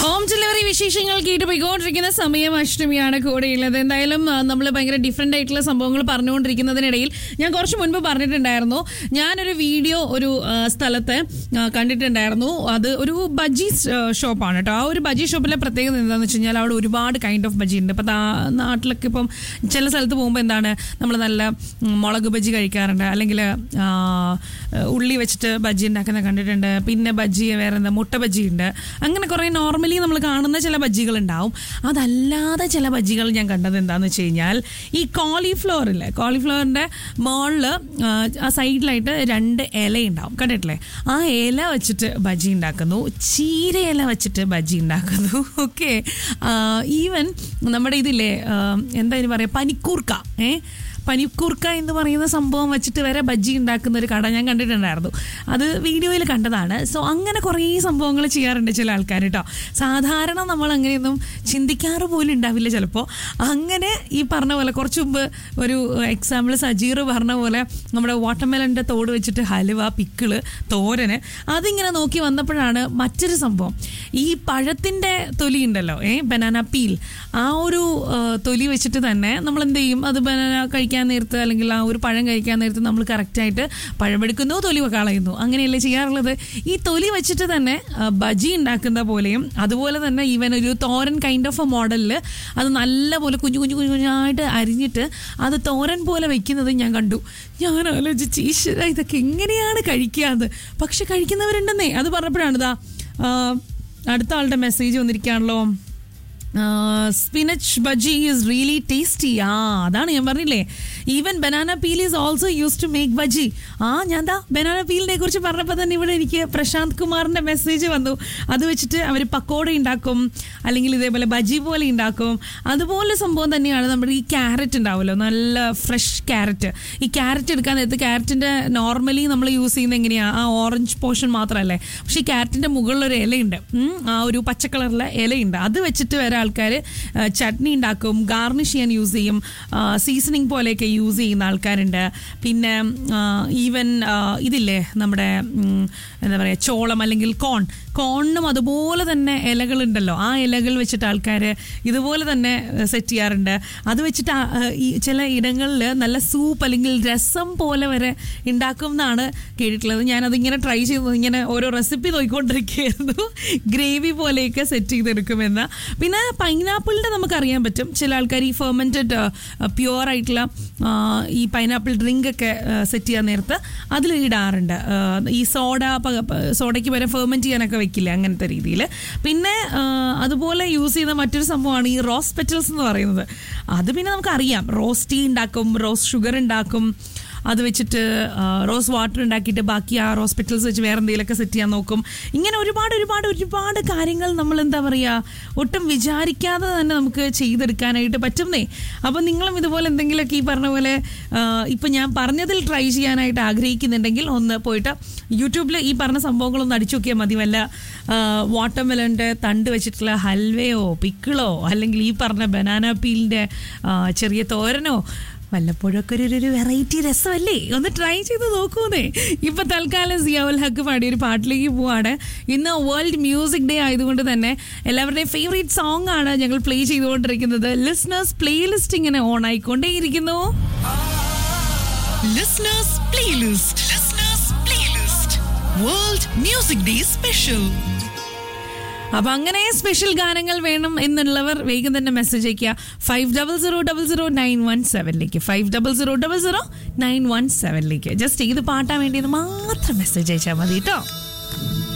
Home delivery വിശേഷങ്ങൾ കേട്ട് പോയിക്കൊണ്ടിരിക്കുന്ന സമയം അഷ്ടമിയാണ് കൂടെയുള്ളത് എന്തായാലും നമ്മൾ ഭയങ്കര ഡിഫറെൻ്റ് ആയിട്ടുള്ള സംഭവങ്ങൾ പറഞ്ഞുകൊണ്ടിരിക്കുന്നതിനിടയിൽ ഞാൻ കുറച്ച് മുൻപ് പറഞ്ഞിട്ടുണ്ടായിരുന്നു ഞാനൊരു വീഡിയോ ഒരു ആ, സ്ഥലത്ത് ആ, കണ്ടിട്ടുണ്ടായിരുന്നു അത് ഒരു ബജി ഷോപ്പാണ് കേട്ടോ ആ ഒരു ബജി ഷോപ്പിലെ പ്രത്യേകത എന്താണെന്ന് വെച്ച് കഴിഞ്ഞാൽ അവിടെ ഒരുപാട് കൈൻഡ് ഓഫ് ബജി ഉണ്ട് ഇപ്പം നാട്ടിലൊക്കെ ഇപ്പം ചില സ്ഥലത്ത് പോകുമ്പോൾ എന്താണ് നമ്മൾ നല്ല ഉം, മുളക് ബജി കഴിക്കാറുണ്ട് അല്ലെങ്കിൽ ഉള്ളി വെച്ചിട്ട് ബജി ഉണ്ടാക്കുന്ന കണ്ടിട്ടുണ്ട് പിന്നെ ബജി വേറെ എന്താ മുട്ട ബജി ഉണ്ട് അങ്ങനെ കുറേ നോർമലി നമ്മൾ കാണുന്ന ചില ബജ്ജികൾ ഉണ്ടാവും അതല്ലാതെ ചില ബജ്ജികൾ ഞാൻ കണ്ടത് എന്താണെന്ന് വെച്ച് കഴിഞ്ഞാൽ ഈ കോളിഫ്ലവർ ഇല്ലേ കോളിഫ്ലവറിൻ്റെ മുകളിൽ ആ സൈഡിലായിട്ട് രണ്ട് ഇല ഉണ്ടാവും കണ്ടിട്ടില്ലേ ആ ഇല വെച്ചിട്ട് ബജ്ജി ഉണ്ടാക്കുന്നു ചീര ഇല വെച്ചിട്ട് ബജ്ജി ഉണ്ടാക്കുന്നു ഓക്കെ ഈവൻ നമ്മുടെ ഇതില്ലേ ആ, എന്താ ഇതിന് പറയുക പനിക്കൂർക്ക ഏ പനിക്കൂർക്ക എന്ന് പറയുന്ന സംഭവം വെച്ചിട്ട് വരെ ബജ്ജി ഉണ്ടാക്കുന്ന ഒരു കട ഞാൻ കണ്ടിട്ടുണ്ടായിരുന്നു അത് വീഡിയോയിൽ കണ്ടതാണ് സോ അങ്ങനെ കുറേ സംഭവങ്ങൾ ചെയ്യാറുണ്ട് ചില ആൾക്കാർ കേട്ടോ സാധാരണ നമ്മൾ അങ്ങനെയൊന്നും ചിന്തിക്കാറ് പോലും ഉണ്ടാവില്ല ചിലപ്പോൾ അങ്ങനെ ഈ പറഞ്ഞ പോലെ കുറച്ച് മുമ്പ് ഒരു എക്സാമ്പിൾ സജീർ പറഞ്ഞ പോലെ നമ്മുടെ വാട്ടർമെലൻ്റെ തോട് വെച്ചിട്ട് ഹലുവ പിക്കിള് തോരന് അതിങ്ങനെ നോക്കി വന്നപ്പോഴാണ് മറ്റൊരു സംഭവം ഈ പഴത്തിൻ്റെ തൊലി ഉണ്ടല്ലോ ഏ ബനാന പീൽ ആ ഒരു ആ, തൊലി വെച്ചിട്ട് തന്നെ നമ്മൾ എന്ത് ചെയ്യും അത് ബനാന കഴിക്കാൻ നേരത്ത് അല്ലെങ്കിൽ ആ ഒരു പഴം കഴിക്കാൻ നേരത്ത് നമ്മൾ കറക്റ്റായിട്ട് പഴമെടുക്കുന്നു തൊലി കളയുന്നു അങ്ങനെയല്ലേ ചെയ്യാറുള്ളത് ഈ തൊലി വെച്ചിട്ട് തന്നെ ആ, ബജി ഉണ്ടാക്കുന്ന പോലെയും അതുപോലെ തന്നെ ഈവൻ ഒരു തോരൻ കൈൻഡ് ഓഫ് എ മോഡലിൽ അത് നല്ലപോലെ കുഞ്ഞു കുഞ്ഞു കുഞ്ഞു കുഞ്ഞായിട്ട് അരിഞ്ഞിട്ട് അത് തോരൻ പോലെ വെക്കുന്നത് ഞാൻ കണ്ടു ഞാൻ ആലോചിച്ച് ഈശ്വര ഇതൊക്കെ എങ്ങനെയാണ് കഴിക്കാന്ന് പക്ഷെ കഴിക്കുന്നവരുണ്ടെന്നേ അത് പറഞ്ഞപ്പോഴാണ് ഇതാ ആ, അടുത്ത ആളുടെ മെസ്സേജ് വന്നിരിക്കുകയാണല്ലോ spinach bajji is really tasty ആ അതാണ് ഞാൻ പറഞ്ഞില്ലേ even banana peel is also use to make bajji ആ ഞാൻ ദാ ബനാന പീലിനെ കുറിച്ച് പറഞ്ഞപ്പോൾ തന്നെ ഇവിടെ എനിക്ക് പ്രശാന്ത് കുമാറിൻ്റെ മെസ്സേജ് വന്നു അത് വെച്ചിട്ട് അവർ പക്കോട ഉണ്ടാക്കും അല്ലെങ്കിൽ ഇതേപോലെ ബജി പോലെ ഉണ്ടാക്കും അതുപോലെ സംഭവം തന്നെയാണ് നമ്മുടെ ഈ ക്യാരറ്റ് ഉണ്ടാവുമല്ലോ നല്ല ഫ്രഷ് ക്യാരറ്റ് ഈ ക്യാരറ്റ് എടുക്കാൻ നേരത്ത് ക്യാരറ്റിൻ്റെ നോർമലി നമ്മൾ യൂസ് ചെയ്യുന്നത് എങ്ങനെയാണ് ആ ഓറഞ്ച് പോർഷൻ മാത്രമല്ലേ പക്ഷേ ഈ ക്യാരറ്റിൻ്റെ മുകളിലൊരു ഇലയുണ്ട് ഉം, ആ ഒരു പച്ച കളറിലെ ഇലയുണ്ട് അത് വെച്ചിട്ട് വരെ ആൾക്കാർ ചട്നി ഉണ്ടാക്കും ഗാർണിഷ് ചെയ്യാൻ യൂസ് ചെയ്യും സീസണിങ് പോലെയൊക്കെ യൂസ് ചെയ്യുന്ന ആൾക്കാരുണ്ട് പിന്നെ ഈവൻ ഇതില്ലേ നമ്മുടെ ഉം, എന്താ പറയുക ചോളം അല്ലെങ്കിൽ കോൺ കോണിനും അതുപോലെ തന്നെ ഇലകളുണ്ടല്ലോ ആ ഇലകൾ വെച്ചിട്ട് ആൾക്കാർ ഇതുപോലെ തന്നെ സെറ്റ് ചെയ്യാറുണ്ട് അത് വെച്ചിട്ട് ആ, ആ, ഈ ചില ഇടങ്ങളിൽ നല്ല സൂപ്പ് അല്ലെങ്കിൽ രസം പോലെ വരെ ഉണ്ടാക്കും എന്നാണ് കേട്ടിട്ടുള്ളത് ഞാനതിങ്ങനെ ട്രൈ ചെയ്തു ഇങ്ങനെ ഓരോ റെസിപ്പി നോക്കിക്കൊണ്ടിരിക്കുകയായിരുന്നു ഗ്രേവി പോലെയൊക്കെ സെറ്റ് ചെയ്തെടുക്കുമെന്ന് പിന്നെ പൈനാപ്പിളിൻ്റെ നമുക്കറിയാൻ പറ്റും ചില ആൾക്കാർ ഈ ഫെർമെൻറ്റഡ് പ്യുവർ ആയിട്ടുള്ള ആ, ഈ പൈനാപ്പിൾ ഡ്രിങ്ക് ഒക്കെ സെറ്റ് ചെയ്യാൻ നേരത്ത് അതിൽ ഇടാറുണ്ട് ആ, ഈ സോഡ സോഡയ്ക്ക് വരെ ഫെർമെൻറ്റ് ചെയ്യാനൊക്കെ വെക്കില്ലേ അങ്ങനത്തെ രീതിയിൽ പിന്നെ ആ, അതുപോലെ യൂസ് ചെയ്യുന്ന മറ്റൊരു സംഭവമാണ് ഈ റോസ് പെറ്റൽസ് എന്ന് പറയുന്നത് അത് പിന്നെ നമുക്കറിയാം റോസ് ടീ ഉണ്ടാക്കും റോസ് ഷുഗർ ഉണ്ടാക്കും അത് വെച്ചിട്ട് ആ, റോസ് വാട്ടർ ഉണ്ടാക്കിയിട്ട് ബാക്കി ആ റോസ് പെറ്റൽസ് വെച്ച് വേറെ എന്തെങ്കിലുമൊക്കെ സെറ്റ് ചെയ്യാൻ നോക്കും ഇങ്ങനെ ഒരുപാട് ഒരുപാട് ഒരുപാട് കാര്യങ്ങൾ നമ്മൾ എന്താ പറയുക ഒട്ടും വിചാരിക്കാതെ തന്നെ നമുക്ക് ചെയ്തെടുക്കാനായിട്ട് പറ്റുന്നേ അപ്പം നിങ്ങളും ഇതുപോലെ എന്തെങ്കിലുമൊക്കെ ഈ പറഞ്ഞ പോലെ ആ, ഇപ്പം ഞാൻ പറഞ്ഞതിൽ ട്രൈ ചെയ്യാനായിട്ട് ആഗ്രഹിക്കുന്നുണ്ടെങ്കിൽ ഒന്ന് പോയിട്ട് യൂട്യൂബിൽ ഈ പറഞ്ഞ സംഭവങ്ങളൊന്ന് അടിച്ചു നോക്കിയാൽ മതി വല്ല വാട്ടർമെലൻ്റെ തണ്ട് വെച്ചിട്ടുള്ള ഹൽവയോ പിക്കിളോ അല്ലെങ്കിൽ ഈ പറഞ്ഞ ബനാന പീലിൻ്റെ ചെറിയ തോരനോ വല്ലപ്പോഴൊക്കെ ഒരു ഒരു വെറൈറ്റി രസമല്ലേ ഒന്ന് ട്രൈ ചെയ്ത് നോക്കൂന്നേ ഇപ്പൊ തൽക്കാലം സിയാവുൽ ഹക്ക് പാടിയ ഒരു പാട്ടിലേക്ക് പോവാണ് ഇന്ന് വേൾഡ് മ്യൂസിക് ഡേ ആയതുകൊണ്ട് തന്നെ എല്ലാവരുടെയും ഫേവറേറ്റ് സോങ് ആണ് ഞങ്ങൾ പ്ലേ ചെയ്തുകൊണ്ടിരിക്കുന്നത് ലിസ്ണേഴ്സ് പ്ലേലിസ്റ്റ് ഇങ്ങനെ ഓൺ ആയിക്കൊണ്ടേയിരിക്കുന്നു Listeners Playlist. Listeners Playlist. World Music Day Special. അപ്പൊ അങ്ങനെ സ്പെഷ്യൽ ഗാനങ്ങൾ വേണം എന്നുള്ളവർ വേഗം തന്നെ മെസ്സേജ് അയക്കുക five double zero double zero nine one സെവനിലേക്ക് five double zero double zero nine one സെവനിലേക്ക് ജസ്റ്റ് ഏത് പാട്ടാൻ വേണ്ടിയത് മാത്രം മെസ്സേജ് അയച്ചാൽ മതി കേട്ടോ